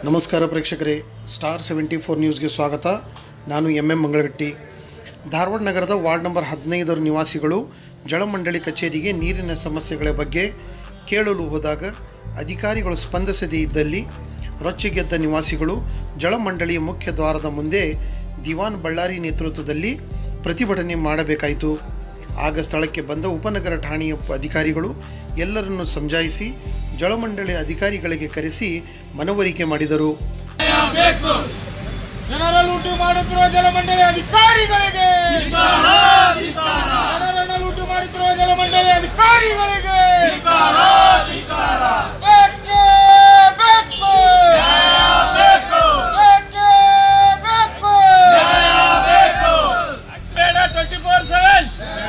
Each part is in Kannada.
ನಮಸ್ಕಾರ ಪ್ರೇಕ್ಷಕರೇ ಸ್ಟಾರ್ ಸೆವೆಂಟಿ ಫೋರ್ ನ್ಯೂಸ್ಗೆ ಸ್ವಾಗತ ನಾನು ಎಂ ಎಂ ಮಂಗಳಗಟ್ಟಿ ಧಾರವಾಡ ನಗರದ ವಾರ್ಡ್ ನಂಬರ್ ಹದಿನೈದರ ನಿವಾಸಿಗಳು ಜಲಮಂಡಳಿ ಕಚೇರಿಗೆ ನೀರಿನ ಸಮಸ್ಯೆಗಳ ಬಗ್ಗೆ ಕೇಳಲು ಹೋದಾಗ ಅಧಿಕಾರಿಗಳು ಸ್ಪಂದಿಸದೇ ಇದ್ದಲ್ಲಿ ರೊಚ್ಚಿಗೆದ್ದ ನಿವಾಸಿಗಳು ಜಲಮಂಡಳಿಯ ಮುಖ್ಯ ದ್ವಾರದ ಮುಂದೆ ದಿವಾನ್ ಬಳ್ಳಾರಿ ನೇತೃತ್ವದಲ್ಲಿ ಪ್ರತಿಭಟನೆ ಮಾಡಬೇಕಾಯಿತು ಆಗ ಸ್ಥಳಕ್ಕೆ ಬಂದ ಉಪನಗರ ಠಾಣೆಯ ಅಧಿಕಾರಿಗಳು ಎಲ್ಲರನ್ನು ಸಮಜಾಯಿಸಿ ಜಲಮಂಡಳಿ ಅಧಿಕಾರಿಗಳಿಗೆ ಕರೆಸಿ ಮನವರಿಕೆ ಮಾಡಿದರು ಜನರ ಲೂಟಿ ಮಾಡುತ್ತಿರುವ ಜಲಮಂಡಳಿ ಅಧಿಕಾರಿಗಳಿಗೆ ಜನರನ್ನು ಲೂಟಿ ಮಾಡುತ್ತಿರುವ ಜಲಮಂಡಳಿ ಅಧಿಕಾರಿಗಳಿಗೆ ಬೇಕೇ ಬೇಕು ಬೇಕೇ ಬೇಕು ಬೇಡ ಟ್ವೆಂಟಿ ಫೋರ್ ಸೆವೆನ್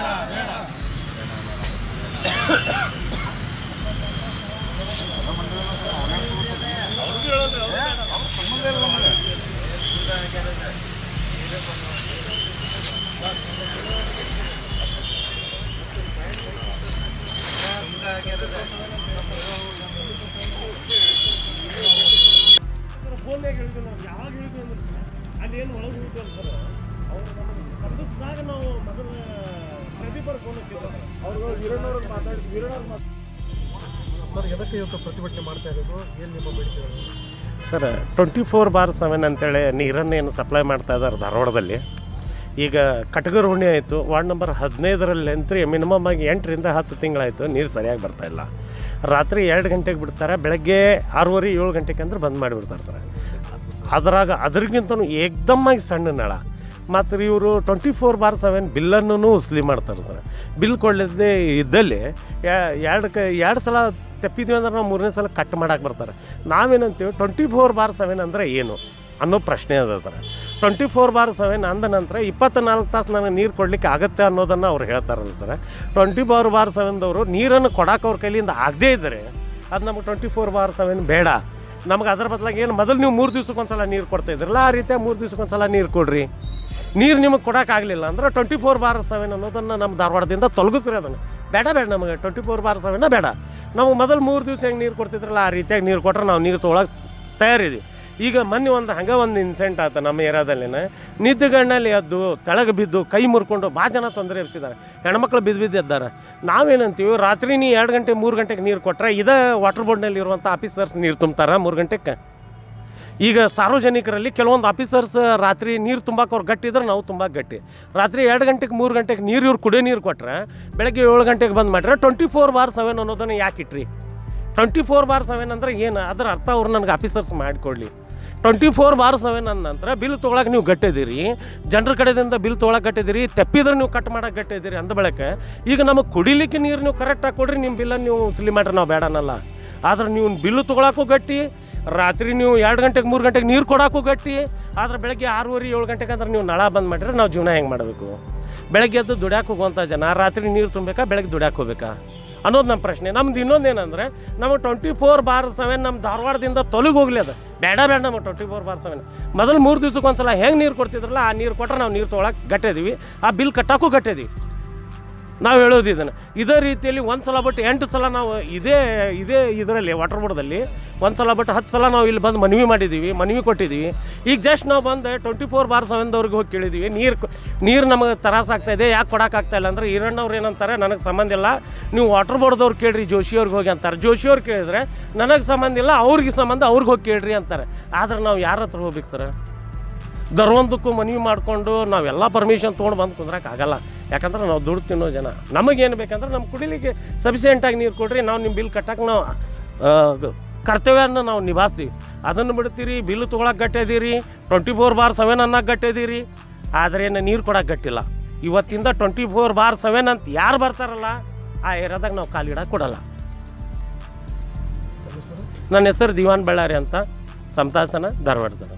ಫೋನ್ಯಾಗ ಹೇಳಿದ್ವಿ ನಾವು ಯಾವಾಗ ಹೇಳಿದ್ವಿ ಅಂದ್ರೆ ಅಲ್ಲಿ ಏನು ಒಳಗೆ ಹೋಗಿದ್ವಿ ಅಂತ ಸರ್ ಅವ್ರು ನಮಗೆ ಸ್ಪಂದಿಸಿದಾಗ ನಾವು ಮೊದಲ ಪ್ರದೀಪರ್ ಫೋನ್ ಹಚ್ಚಿದ್ದಾರೆ ಅವ್ರು ವೀರಣ್ಣವ್ರಿಗೆ ಮಾತಾಡಿ ವೀರಣ್ಣವ್ರು ಮಾತಾಡಿ ಸರ್ ಎದಕ್ಕೆ ಇವತ್ತು ಪ್ರತಿಭಟನೆ ಮಾಡ್ತಾ ಇರೋದು ಏನು ನಿಮ್ಮ ಬೇಡಿಕೆಗಳು sir twenty four bar seven ಅಂತೇಳಿ ನೀರನ್ನು ಏನು ಸಪ್ಲೈ ಮಾಡ್ತಾ ಇದ್ದಾರೆ ಧಾರವಾಡದಲ್ಲಿ ಈಗ ಕಟಗರ ಹುಣ್ಣಿ ಆಯಿತು ವಾರ್ಡ್ ನಂಬರ್ ಹದಿನೈದರಲ್ಲಿ ಅಂತ್ರಿ ಮಿನಿಮಮ್ ಆಗಿ ಎಂಟರಿಂದ ಹತ್ತು ತಿಂಗಳಾಯಿತು ನೀರು ಸರಿಯಾಗಿ ಬರ್ತಾ ಇಲ್ಲ ರಾತ್ರಿ ಎರಡು ಗಂಟೆಗೆ ಬಿಡ್ತಾರೆ ಬೆಳಗ್ಗೆ ಆರೂವರೆ ಏಳು ಗಂಟೆಗೆ ಅಂದ್ರೆ ಬಂದ್ ಮಾಡಿಬಿಡ್ತಾರೆ ಸರ್ ಅದ್ರಾಗ ಅದ್ರಿಗಿಂತನೂ ಏಕ್ದಮ್ಮಾಗಿ ಸಣ್ಣ ನಳ ಮತ್ತು ಇವರು ಟ್ವೆಂಟಿ ಫೋರ್ ಬಾರ್ ಸೆವೆನ್ ಬಿಲ್ಲನ್ನು ಉಸ್ಲಿ ಮಾಡ್ತಾರೆ ಸರ್ ಬಿಲ್ ಕೊಡಲಿದ್ದೇ ಇದ್ದಲ್ಲಿ ಯಾ- ಎರಡು ಕ ಎರಡು ಸಲ ತೆಪ್ಪಿದ್ವಿ ಅಂದ್ರೆ ನಾವು ಮೂರನೇ ಸಲ ಕಟ್ ಮಾಡಕ್ಕೆ ಬರ್ತಾರೆ ನಾವೇನಂತೀವಿ ಟ್ವೆಂಟಿ ಫೋರ್ ಬಾರ್ ಸೆವೆನ್ ಅಂದರೆ ಏನು ಅನ್ನೋ ಪ್ರಶ್ನೆ ಅದ sir twenty four bar seven ಅಂದ ನಂತರ ಇಪ್ಪತ್ತ್ನಾಲ್ಕು ತಾಸು ನನಗೆ ನೀರು ಕೊಡಲಿಕ್ಕೆ ಆಗುತ್ತೆ ಅನ್ನೋದನ್ನು ಅವ್ರು ಹೇಳ್ತಾರಲ್ಲ ಸರ್ ಟ್ವೆಂಟಿ ಫೋರ್ ಬಾರ್ ಸೆವೆನ್ದವರು ನೀರನ್ನು ಕೊಡಕ್ಕೆ ಅವ್ರ ಕೈಲಿಂದ ಆಗದೇ ಇದ್ದರೆ ಅದು ನಮಗೆ ಟ್ವೆಂಟಿ ಫೋರ್ ಬಾರ್ ಸೆವೆನ್ ಬೇಡ ನಮಗೆ ಅದರ ಬದಲಾಗಿ ಏನು ಮೊದಲು ನೀವು ಮೂರು ದಿವ್ಸಕ್ಕೆ ಒಂದ್ಸಲ ನೀರು ಕೊಡ್ತಾ ಇದ್ರಲ್ಲ ಆ ರೀತಿಯಾಗಿ ಮೂರು ದಿವ್ಸಕ್ಕೆ ಒಂದ್ಸಲ ನೀರು ಕೊಡ್ರಿ ನೀರು ನಿಮಗೆ ಕೊಡೋಕ್ಕಾಗಲಿಲ್ಲ ಅಂದ್ರೆ ಟ್ವೆಂಟಿ ಫೋರ್ ಬಾರ್ ಸೆವೆನ್ ಅನ್ನೋದನ್ನು ನಮ್ಮ ಧಾರವಾಡದಿಂದ ತೊಲಗಿಸ್ರಿ ಅದನ್ನು ಬೇಡ ಬೇಡ ನಮಗೆ ಟ್ವೆಂಟಿ ಫೋರ್ ಬಾರ್ ಸೆವೆನ್ನ ಬೇಡ ನಾವು ಮೊದಲು ಮೂರು ದಿವಸ ಹೆಂಗೆ ನೀರು ಕೊಡ್ತಿದ್ರಲ್ಲ ಆ ರೀತಿಯಾಗಿ ನೀರು ಕೊಟ್ರೆ ನಾವು ನೀರು ತೊಗೊಳಕ್ಕೆ ತಯಾರಿದ್ದೀವಿ ಈಗ ಮೊನ್ನೆ ಒಂದು ಹಂಗೆ ಒಂದು ಇನ್ಸಿಡೆಂಟ್ ಆಯ್ತು ನಮ್ಮ ಏರಿಯಾದಲ್ಲಿನ ನಿದ್ದೆಗಣ್ಣಲ್ಲಿ ಎದ್ದು ತೆಳಗೆ ಬಿದ್ದು ಕೈ ಮುರ್ಕೊಂಡು ಭಾಳ ಜನ ತೊಂದರೆ ಎಬ್ಸಿದ್ದಾರೆ ಹೆಣ್ಮಕ್ಳು ಬಿದ್ದು ಬಿದ್ದು ಎದ್ದಾರೆ ನಾವೇನಂತೀವಿ ರಾತ್ರಿ ನೀ ಎರಡು ಗಂಟೆ ಮೂರು ಗಂಟೆಗೆ ನೀರು ಕೊಟ್ಟರೆ ಇದೇ ವಾಟರ್ ಬೋರ್ಡ್ನಲ್ಲಿ ಇರುವಂಥ ಆಫೀಸರ್ಸ್ ನೀರು ತುಂಬ್ತಾರೆ ಮೂರು ಗಂಟೆಗೆ ಈಗ ಸಾರ್ವಜನಿಕರಲ್ಲಿ ಕೆಲವೊಂದು ಆಫೀಸರ್ಸ್ ರಾತ್ರಿ ನೀರು ತುಂಬಕ್ಕೆ ಅವ್ರು ಗಟ್ಟಿ ಇದ್ರೆ ನಾವು ತುಂಬ ಗಟ್ಟಿ ರಾತ್ರಿ ಎರಡು ಗಂಟೆಗೆ ಮೂರು ಗಂಟೆಗೆ ನೀರು ಇವ್ರು ಕುಡಿಯೋ ನೀರು ಕೊಟ್ಟರೆ ಬೆಳಗ್ಗೆ ಏಳು ಗಂಟೆಗೆ ಬಂದು ಮಾಡ್ರೆ ಟ್ವೆಂಟಿ ಫೋರ್ ಬಾರ್ ಸೆವೆನ್ ಅನ್ನೋದನ್ನು ಯಾಕೆ ಇಟ್ರಿ ಟ್ವೆಂಟಿ ಫೋರ್ ಬಾರ್ ಸೆವೆನ್ ಅಂದ್ರೆ ಏನು ಅದರ ಅರ್ಥ ಅವ್ರು ನನಗೆ ಆಫೀಸರ್ಸ್ ಮಾಡಿಕೊಡ್ಲಿ ಟ್ವೆಂಟಿ ಫೋರ್ ಬಾರ್ ಸೆವೆನ್ ಅಂದ ನಂತರ ಬಿಲ್ ತೊಗೊಳಕ್ಕೆ ನೀವು ಗಟ್ಟಿದ್ದೀರಿ ಜನರ ಕಡೆದಿಂದ ಬಿಲ್ ತೊಗೊಳಕ್ಕೆ ಗಟ್ಟಿದ್ದೀರಿ ತೆಪ್ಪಿದ್ರೆ ನೀವು ಕಟ್ ಮಾಡಕ್ಕೆ ಗಟ್ಟಿದ್ದೀರಿ ಅಂದ ಬೆಳಕ್ಕೆ ಈಗ ನಮಗೆ ಕುಡಿಲಿಕ್ಕೆ ನೀರು ನೀವು ಕರೆಕ್ಟಾಗಿ ಕೊಡ್ರಿ ನಿಮ್ಮ ಬಿಲ್ಲನ್ನು ನೀವು ಸಿಲಿ ಮಾಡ್ರಿ ನಾವು ಬೇಡ ಅನ್ನಲ್ಲ ಆದ್ರೆ ನೀವು ಬಿಲ್ಲು ತೊಗೊಳಕ್ಕೂ ಗಟ್ಟಿ ರಾತ್ರಿ ನೀವು ಎರಡು ಗಂಟೆಗೆ ಮೂರು ಗಂಟೆಗೆ ನೀರು ಕೊಡೋಕ್ಕೂ ಗಟ್ಟಿ ಆದ್ರೆ ಬೆಳಗ್ಗೆ ಆರೂವರೆ ಏಳು ಗಂಟೆಗೆ ಅಂದ್ರೆ ನೀವು ನಳ ಬಂದ್ ಮಾಡಿದ್ರೆ ನಾವು ಜೀವನ ಹೆಂಗೆ ಮಾಡಬೇಕು ಬೆಳಗ್ಗೆ ಎದ್ದು ದುಡ್ಯಾಕೆ ಹೋಗುವಂಥ ಜನ ರಾತ್ರಿ ನೀರು ತುಂಬಬೇಕಾ ಬೆಳಗ್ಗೆ ದುಡ್ಯಾಕೆ ಹೋಗ್ಬೇಕಾ ಅನ್ನೋದು ನಮ್ಮ ಪ್ರಶ್ನೆ ನಮ್ದು ಇನ್ನೊಂದು ಏನಂದ್ರೆ ನಮಗೆ ಟ್ವೆಂಟಿ ಫೋರ್ ಬಾರ್ ಸೆವೆನ್ ನಮ್ಮ ಧಾರವಾಡದಿಂದ ತೊಲಗಿ ಹೋಗ್ಲಿ ಅದು ಬೇಡ ಬೇಡ ನಮಗೆ ಟ್ವೆಂಟಿ ಫೋರ್ ಬಾರ್ ಸೆವೆನ್ ಮೊದಲು ಮೂರು ದಿವ್ಸಕ್ಕೆ ಒಂದ್ಸಲ ಹೆಂಗೆ ನೀರು ಕೊಡ್ತಿದ್ರಲ್ಲ ಆ ನೀರು ಕೊಟ್ಟರೆ ನಾವು ನೀರು ತೊಗೊಳಕ್ಕೆ ಗಟ್ಟಿದೀವಿ ಆ ಬಿಲ್ ಕಟ್ಟೋಕ್ಕೂ ಗಟ್ಟಿದೀವಿ ನಾವು ಹೇಳೋದು ಇದನ್ನು ಇದೇ ರೀತಿಯಲ್ಲಿ ಒಂದು ಸಲ ಬಿಟ್ಟು ಎಂಟು ಸಲ ನಾವು ಇದೇ ಇದೇ ಇದರಲ್ಲಿ ವಾಟರ್ ಬೋರ್ಡ್ದಲ್ಲಿ ಒಂದು ಸಲ ಬಿಟ್ಟು ಹತ್ತು ಸಲ ನಾವು ಇಲ್ಲಿ ಬಂದು ಮನವಿ ಮಾಡಿದ್ದೀವಿ ಮನವಿ ಕೊಟ್ಟಿದ್ದೀವಿ ಈಗ ಜಸ್ಟ್ ನಾವು ಬಂದು ಟ್ವೆಂಟಿ ಫೋರ್ ಬಾರ್ ಸೆವೆನ್ದವ್ರಿಗೆ ಹೋಗಿ ಕೇಳಿದ್ದೀವಿ ನೀರು ನೀರು ನಮಗೆ ತ್ರಾಸಾಗ್ತಾ ಇದೆ ಯಾಕೆ ಕೊಡೋಕ್ಕಾಗ್ತಾ ಇಲ್ಲ ಅಂದರೆ ಈರಣ್ಣವ್ರು ಏನಂತಾರೆ ನನಗೆ ಸಂಬಂಧ ಇಲ್ಲ ನೀವು ವಾಟರ್ ಬೋರ್ಡ್ದವ್ರು ಕೇಳ್ರಿ ಜೋಶಿಯವ್ರಿಗೆ ಹೋಗಿ ಅಂತಾರೆ ಜೋಶಿಯವ್ರು ಕೇಳಿದ್ರೆ ನನಗೆ ಸಂಬಂಧ ಇಲ್ಲ ಅವ್ರಿಗೆ ಸಂಬಂಧ ಅವ್ರಿಗೆ ಹೋಗಿ ಕೇಳ್ರಿ ಅಂತಾರೆ ಆದ್ರೆ ನಾವು ಯಾರ ಹತ್ರ ಹೋಗ್ಬೇಕು ಸರ್ ದರ್ವೊಂದಕ್ಕೂ ಮನವಿ ಮಾಡಿಕೊಂಡು ನಾವೆಲ್ಲ ಪರ್ಮಿಷನ್ ತೊಗೊಂಡು ಬಂದು ಕುಂದ್ರಕ್ಕೆ ಆಗಲ್ಲ ಯಾಕಂದ್ರೆ ನಾವು ದುಡ್ಡು ತಿನ್ನೋ ಜನ ನಮಗೇನು ಬೇಕಂದ್ರೆ ನಮ್ಮ ಕುಡಿಲಿಕ್ಕೆ ಸಫಿಷಿಯೆಂಟಾಗಿ ನೀರು ಕೊಡ್ರಿ ನಾವು ನಿಮ್ಮ ಬಿಲ್ ಕಟ್ಟಕ್ಕೆ ನಾವು ಆ, ಕರ್ತವ್ಯನ ನಾವು ನಿಭಾಯಿಸ್ತೀವಿ ಅದನ್ನು ಬಿಡ್ತೀರಿ ಬಿಲ್ ತೊಗೊಳಕ್ಕೆ ಗಟ್ಟಿದೀರಿ ಟ್ವೆಂಟಿ ಫೋರ್ ಬಾರ್ ಸೆವೆನ್ ಅನ್ನಕ್ಕೆ ಗಟ್ಟಿದೀರಿ ಆದರೆ ಏನು ನೀರು ಕೊಡಕ್ಕೆ ಗಟ್ಟಿಲ್ಲ ಇವತ್ತಿಂದ ಟ್ವೆಂಟಿ ಫೋರ್ ಬಾರ್ ಸೆವೆನ್ ಅಂತ ಯಾರು ಬರ್ತಾರಲ್ಲ ಆ ಏರಿಯಾದಾಗ ನಾವು ಕಾಲಿಡಕ್ಕೆ ಕೊಡಲ್ಲ ನನ್ನ ಹೆಸರು ದಿವಾನ್ ಬಳ್ಳಾರಿ ಅಂತ ಸಮತಾಸನ ಧಾರವಾಡ ಸರ್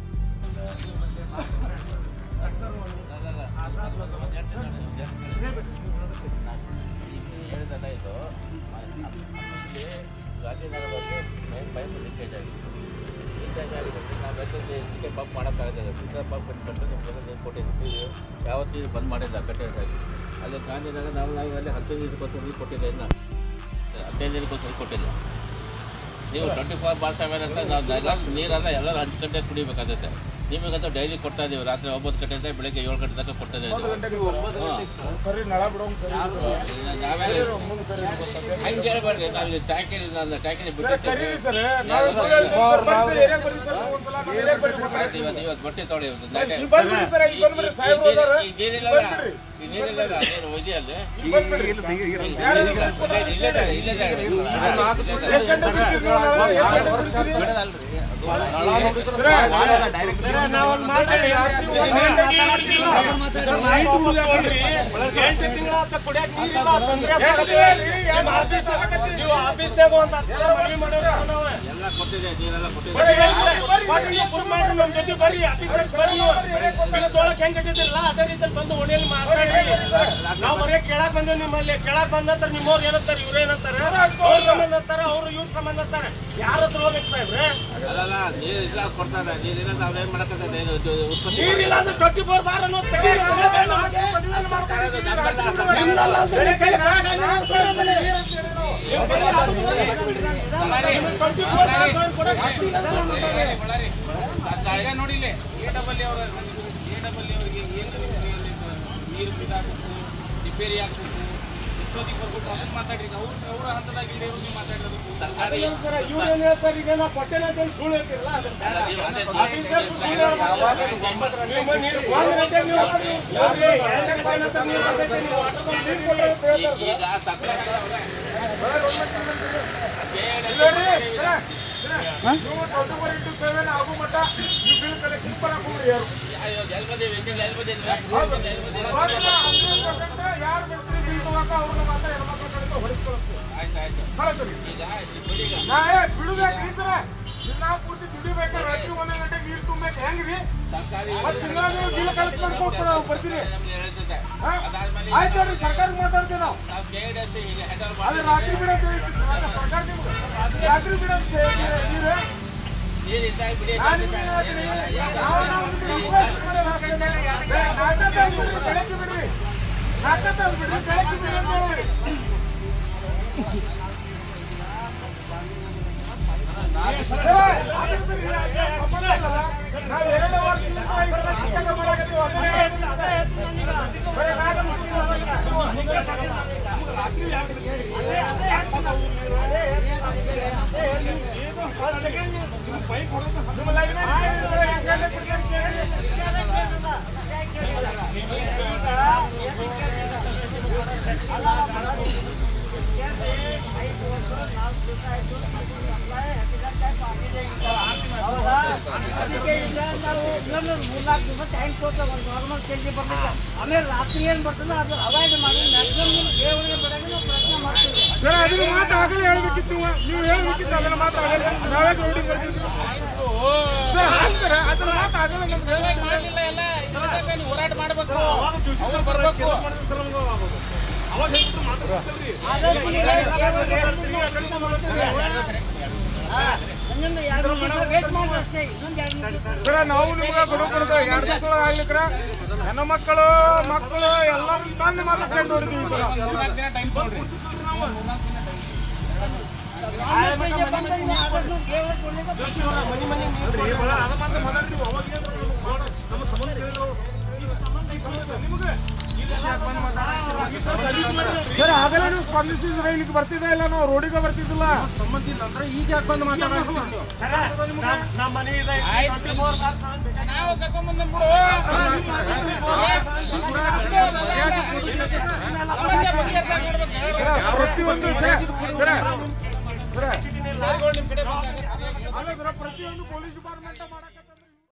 ಹೇಳಿದಲ್ಲ ಇದು ಇಲ್ಲಿ ಗಾಂಧಿನಗರದಲ್ಲಿ ಮೈನ್ ಪೈಪ್ ಲೀಕೇಜ್ ಆಗಿದೆ ಲೀಕೇಜ್ ಆಗಿದೆ ನಾವು ಬೇಕಾದ್ರೆ ಇದಕ್ಕೆ ಪಂಪ್ ಮಾಡೋಕ್ಕಾಗಲ್ಲ ಇದಕ್ಕೆ ಪಂಪ್ ಕೊಟ್ಟು ನಿಮ್ಗೆಲ್ಲ ನೀರು ಕೊಟ್ಟಿದ್ದೀವಿ ಯಾವತ್ತೂ ಇದು ಬಂದ್ ಮಾಡಿಲ್ಲ ಕಟ್ಟಡದಾಗಿ ಅಲ್ಲಿ ಗಾಂಧಿನಗರ ನಾವು ನಾವು ಅಲ್ಲಿ ಹದಿನೈದು ದಿವಸಕ್ಕೋಸ್ಕರ ನೀರು ಕೊಟ್ಟಿಲ್ಲ ಇನ್ನು ಹದಿನೈದು ದಿನಕ್ಕೋಸ್ಕರ ಕೊಟ್ಟಿಲ್ಲ ನೀವು ಟ್ವೆಂಟಿ ಫೋರ್ ಬಾರ್ ಸೆವೆನ್ ಅಂತ ನಾವು ಎಲ್ಲ ನೀರೆಲ್ಲ ಎಲ್ಲರೂ ಹಂಚ್ಕೊಂಡೆ ಕುಡಿಬೇಕಾಗುತ್ತೆ ನಿಮಗಂತೂ ಡೈಲಿ ಕೊಡ್ತಾ ಇದೀವಿ ರಾತ್ರಿ ಒಂಬತ್ತು ಗಂಟೆಯಿಂದ ಬೆಳಗ್ಗೆ ಏಳು ಗಂಟೆ ತನಕ ಕೊಡ್ತಾ ಇದ್ದೀವಿ ಹಾಂ ಕರಿ ನಳ ಬಿಡೋಂಗ್ ಕರಿ ನಾವೇನು ಹಂಗೆ ಹೇಳ್ಬೇಡ್ರಿ ನಾವು ಇದು ಟ್ಯಾಂಕಿ ಟ್ಯಾಂಕಿನ ಬಿಟ್ಟಿರ್ತೀವಿ ಕರೀರಿ ಸರ್ ನಾವು ಸರ್ ಹೇಳ್ತೀವಿ ಸರ್ ಬರ್ರಿ ಸರ್ ಏರಿಯಾಗ್ ಬರ್ರಿ ಸರ್ ಒಂದ್ಸಲ ನಾವು ಏರಿಯಾಗ್ ಬರ್ರಿ ಮಾತಾಡ್ತೀವಿ. ಇವತ್ತು ಇವತ್ತು ಬಟ್ಟೆ ತೊಗೊಳ್ಳಿ ಇವತ್ತು ನಾಲ್ಕು- ನೀವು ಬಂದ್ಬಿಡಿ ಸರ್ ಈಗ ಬಂದ್ಬಿಡಿ ಸಾಹೇಬ್ರು ಹೋದಾರ ಈಗ ಏನಿಲ್ಲಲ್ಲ ಈಗ ಏನಿಲ್ಲಲ್ಲ ಏನು ಒಯ್ದಿಯಲ್ಲಿ ಎಷ್ಟು ಗಂಟೆ ಬಿಡ್ತೀರಿ ನೀವು ನಾಳೆ? ಎಷ್ಟು ಗಂಟೆ ಬಿಡ್ತೀರಿ? ಎಂಟು ತಿಂಗಳ ಕುಡಿಯಕ್ ನೀರಿಲ್ಲ ತೊಂದ್ರೆ ಎಷ್ಟು ಹೇಳ್ರಿ? ಏನು ಆಫೀಸ್ ತಗೊಂಡ್ರಿ? ನೀವು ಆಫೀಸ್ನಾಗ ಅಂತ ಮನವಿ ಮಾಡೋರು ನಾವು. ಎಲ್ಲ ಕೊಟ್ಟಿದೆ ನೀರೆಲ್ಲ ಕೊಟ್ಟಿದೆ ಬರ್ರಿ, ಬರ್ರಿ, ಬರ್ರಿ, ನೀವು ಪುರ್ ಮಾಡ್ರಿ, ನಮ್ ಜೊತೆ ಬರ್ರಿ ಆಫೀಸರ್ಸ್ ಬರ್ರಿ ನೀವು. ಇಲ್ಲಿ ತೊಗೊಳಕ್ ಹೆಂಗ್ ಇಟ್ಟಿದ್ದೀರಲ್ಲ, ಅದೇ ರೀತಿಯಲ್ಲಿ ಬಂದು ಓಣಿಯಲ್ಲಿ ಮಾತಾಡ್ರಿ ನಾವು ಬರೀ ಕೇಳಕ್ ಬಂದೇವ್ ನಿಮ್ಮಲ್ಲಿ ಕೇಳಕ್ ಬಂದಂತರ ನಿಮ್ಮವ್ರು ಏನಂತಾರ ಇವ್ರು ಏನಂತಾರ ಅವ್ರ ಸಂಬಂಧ ಅಂತಾರ ಅವ್ರು ಇವ್ರ ಸಂಬಂಧ ಅಂತಾರ ಯಾರ ಹತ್ರ ಹೋಗ್ಬೇಕು ಸಾಹೇಬ್ರೆ ಅಲ್ಲಲ್ಲ ನೀರು ಇಲ್ಲ ಕೊಡ್ತಾರೆ ನೀರಿಲ್ಲ ನಾವು ಏನು ಮಾಡಕ್ಕತ್ತದೆ ಇದು ಇದು ಉತ್ಪತ್ತಿ ನೀರಿಲ್ಲ ಅಂದ್ರೆ ಟ್ವೆಂಟಿ ಫೋರ್ ಬಾರ್ ಅನ್ನೋದು ಸರಿ ಇಲ್ಲ. ಸರ್ಕಾರದ ನಮ್ಮಲ್ಲ ಸರ್ಕಾರದ ಇಲ್ಲ ಅಂದ್ರೆ ಬೆಳೆ ಕೈ ಮ್ಯಾಗ ನೀರು ಬರೋದಿಲ್ಲ. ಟ್ವೆಂಟಿ ಫೋರ್ ಬಾರ್ ಕೊಡಕ್ ಆಗ್ತಿಲ್ಲ. ಸರ್ಕಾರ ಈಗ ನೋಡಿಲ್ಲ ಎ ಡಬಲ್ ಅವರ ಎ ಡಬಲ್ ಅವರಿಗೆ ಏನು ನೀರು ಬಿಡಾಕಬೇಕು ರಿಪೇರಿ ಆಗಬೇಕು ಇಷ್ಟೊತ್ತಿಗೆ ಬರ್ಬೇಕು ಅದನ್ನ ಮಾತಾಡ್ರಿ ಅವ್ರ ಅವರ ಹಂತದಾಗ ಇಲ್ಲದೆ ಇರೋದು ನೀವು ಮಾತಾಡಿರೋದು ಸರ್ಕಾರಿ ಸರ್, ಇವ್ರು ಏನ್ ಹೇಳ್ತಾರೆ ಈಗ ನಾವು ಕೊಟ್ಟೆನ ಅಂತ ಹೇಳಿ ಸುಳ್ಳು ಹೇಳ್ತಿರಲ್ಲ ಅದನ್ನ ಅಲ್ಲ, ನೀವು ಅದೇ ಆಫೀಸರ್ ಸುಳ್ಳು ಹೇಳ್ಬಾರ್ದು. ನಿಮ್ಮ ನೀರು ಒಂದು ಗಂಟೆ ನೀವು ನೋಡ್ರಿ, ಎರಡು ಗಂಟೆ ನಂತರ ನೀರು ಬರ್ತೈತೆ, ನೀವು ವಾಟರ್ದಲ್ಲಿ ನೀರು ಕೊಟ್ಟರೆ ಅಂತ ಹೇಳ್ತಾರೆ. ಈಗ ಸರ್ಕಾರ ನೀವು ಟ್ವೆಂಟಿ ಫೋರ್ ಇಂಟು ಸೆವೆನ್ ಆಗೋ ಮಟ್ಟ ನೀವು ಬಿಲ್ ಕಲೆಕ್ಷನ್ ಬರ ಹಾಕೊಂಡ್ರಿ ಯಾರು ಎಲ್ಲಿ ಬಂದಿವಿ ಎಲ್ಲಿ ಬಂದಿದ್ವಿ ಎಲ್ಲಿ ಬಂದಿದ್ವಿ ಮೊದಲ ಹಂಡ್ರೆಡ್ ಪರ್ಸೆಂಟ್ ಯಾರು ಬಿಡ್ತೀರಿ ಬಿಲ್ ತಗೋಕ ಅವ್ರನ್ನ ಮಾತ್ರ ಹೆಣ್ಮಕ್ಳ ಕಡೆ ಹೊಡಿಸ್ಕೊಳತ್ತೆ ಆಯ್ತು ಆಯ್ತು ಕಳಿಸ್ರಿ ಈಗ ಈ ಬಿಡಿ ಈಗ ನಾ ಏ ಬಿಡುದಾಕ್ರಿ ಸರ ದಿನ ಪೂರ್ತಿ ದುಡಿಬೇಕಾ ರಾತ್ರಿ ಒಂದೇ ಗಂಟೆ ನೀರು ತುಂಬಬೇಕು ಹೆಂಗ್ರಿ ಸರ್ಕಾರಿ ಮತ್ತೆ ತಿಂಗಳ ನೀವು ಬಿಲ್ ಕಲೆಕ್ಟ್ ಮಾಡ್ಕೊಂಡು ಬರ್ತೀರಿ ನಮ್ಗೆ ಹೇಳ್ತದೆ ಹಾ? ಅದಾದ್ಮೇಲೆ ಆಯ್ತು ಹೇಳ್ರಿ ಸರ್ಕಾರಕ್ಕೆ ಮಾತಾಡ್ತೀವಿ ನಾವು ನಾವು ಕೆ ಡಿ ಈಗ ಹೆಡ್ ಅದು ರಾತ್ರಿ ಬಿಡ ಅಂತ ಹೇಳ್ತಿದ್ರು. ಮತ್ತೆ ಸರ್ಕಾರ ನಿಮ್ಗೆ ರಾತ್ರಿ ಬಿಡ ಅಂತ ಹೇಳ್ತೀರಿ ನೀರು ನೀರು ಇದ್ದಾಗ ಬಿಡಿ ನಾನು ನಿಮ್ಗೆ ಹೇಳ್ತೀನಿ, ನಾವು ನಾವು ನಿಮ್ಗೆ request ಮಾಡೋದು ಅಷ್ಟೇ. ನಾಲ್ಕನೇ ತಾಸು ಬಿಡ್ರಿ, ಬೆಳಗ್ಗೆ ಬಿಡ್ರಿ ನಾಲ್ಕನೇ ತಾಸು ಬಿಡ್ರಿ ಬೆಳಗ್ಗೆ ಬಿಡ್ರಿ ಅಂತ ಹೇಳಿ ನಾವು ಎರಡು ವರ್ಷದಿಂದ ಈ ಸಲ ಚಿಕ್ಕಣ್ಣ ಮಾಡಕತ್ತೀವಿ. ಅದನ್ನೇ ಹೇಳ್ತೀನಿ. ಬರೀ ನಾಲ್ಕು ನಿಮ್ಮ ಲೈನ್ ಮೇಲೆ ಕೇಳಿದ್ರೆ ಎಷ್ಟು ಗಂಟೆಗೆ ಬಿಡ್ತೀರಿ ಕೇಳಿ. ಹೌದಾ ಅದಕ್ಕೆ ಈಗ ನಾವು ಇನ್ನೊಂದು ಮೂರ್ನಾಲ್ಕು ದಿವಸ ಟೈಮ್ ಕೊಡ್ತೇವೆ ಒಂದು ನಾರ್ಮಲ್ ಚೇಂಜ್ ಬರ್ತೈತೆ ಆಮೇಲೆ ರಾತ್ರಿ ಏನು ಬರ್ತದೆ ಅದು ಅವಾಯ್ಡ್ ಮಾಡಿ ಮ್ಯಾಕ್ಸಿಮಮ್ ನಿಮ್ಮ ದೇವರಿಗೆ ಬಿಡೋಕೆ ನಾವು ಪ್ರಯತ್ನ ಮಾಡ್ತೀವಿ ಸರ್ ಅದನ್ನ ಮಾತು ಆಗಲೇ ಹೇಳ್ಬೇಕಿತ್ತು ನೀವು. ನೀವು ಹೇಳ್ಬೇಕಿತ್ತು ಅದನ್ನ ಮಾತು ಆಗಲ್ಲ ನಾವೇ ರೌಡಿಂಗ್ ಬರ್ತಿದ್ವಿ ಸರ್ ಹಾಕ್ತಾರೆ ಅದನ್ನ ಮಾತು ಆಗಲ್ಲ ನಮ್ಗೆ ಹೇಳ್ಬೇಕು. ಮಾಡಲಿಲ್ಲ ಎಲ್ಲ ಇದ್ರದಾಗ ನೀವು ಹೋರಾಟ ಮಾಡಬೇಕು ಅವಾಗ ಜೋಶಿ ಸರ್ ಬರ್ಬೇಕು, ಕೆಲಸ ಮಾಡಿದ್ರೆ ಸರ್ ನಮ್ಗೆ ಆಗೋದು. ಅವಾಗ ಹೇಳ್ಬಿಟ್ರೆ ಮಾತ್ರ ಗೊತ್ತಿಲ್ರಿ. ಆದಷ್ಟು ಈಗ ದೇವರಿಗೆ ಬಂದು ನಾವು ಪ್ರಯತ್ನ ಮಾಡ್ತೀವಿ ಹಾಂ ಇನ್ನೊಂದು ಎರಡು ಮೂರು ದಿವಸ ವೇಟ್ ಮಾಡಿ ಅಷ್ಟೇ ಇನ್ನೊಂದು ಎರಡು ಮೂರು ದಿವಸ ಸರ್ ನಾವು ನಿಮ್ಗೆ ಗಡುವು ಕೊಡ್ತೇವೆ ಎರಡು ದಿವಸ ಆಗ್ಲಿಕ್ರ ಹೆಣ್ಣು ಮಕ್ಕಳು ಮಕ್ಕಳು ಎಲ್ಲರೂ ತಂದು ಮಾತಾಡ್ಕೊಂಡು ನೋಡಿದ್ವಿ ಸರ್ ಮೂರ್ನಾಲ್ಕು ದಿನ ಟೈಮ್ ಕೊಡ್ರಿ ಆದಷ್ಟು ದೇವರಿಗೆ ಕೊಡ್ಲಿಕ್ಕೆ ಮನೆ ಮನೆ ನೀರು ಕೊಡ್ರಿ. ಅದ ಮಾತ್ರ ಮಾತಾಡ್ತೀವಿ. ಅವಾಗ ಏನ್ರ ನಮ್ಗೆ ಮಾಡು. ನಮ್ಮ ಸಂಬಂಧ ಹೇಳಿದ್ರು. ಈಗ ಸಂಬಂಧ ಈ ಸಂಬಂಧ ನಿಮ್ಗೆ ಸರ್ ಆಗಲೇ ನೀವು ಸ್ಪಂದಿಸಿದ್ರೆ ಇಲ್ಲಿಗೆ ಬರ್ತಿದ್ದೆ ಇಲ್ಲ ನಾವು ರೋಡಿಗೆ ಬರ್ತಿದ್ದಿಲ್ಲ ಸರ, ನಮ್- ನಮ್ಮ ಮನೆ ಇದೆ. 24 hours on ಬೇಕಾಗಿ. ನಾವು ಕರ್ಕೊಂಡ್ಬಂದ್ ಬಿಡು ಸಮಸ್ಯೆ ಬಗೆಹರಿಸಾಕ ನೋಡ್ಬೇಕು ಹೇಳ್ಬೇಕು. ಪ್ರತಿಯೊಂದು ಸರ್ ಸರ್ ಸರ್ ಲಾರಿಗಳು ನಿಮ್ ಕಡೆ ಬಂದಾಗ ಸರಿಯಾಗಿ ಅಲ್ಲ ಸರ್ ಪ್ರತಿಯೊಂದು ಪೊಲೀಸ್ ಡಿಪಾರ್ಟ್ಮೆಂಟ್ ಮಾಡಕ್ಕೆ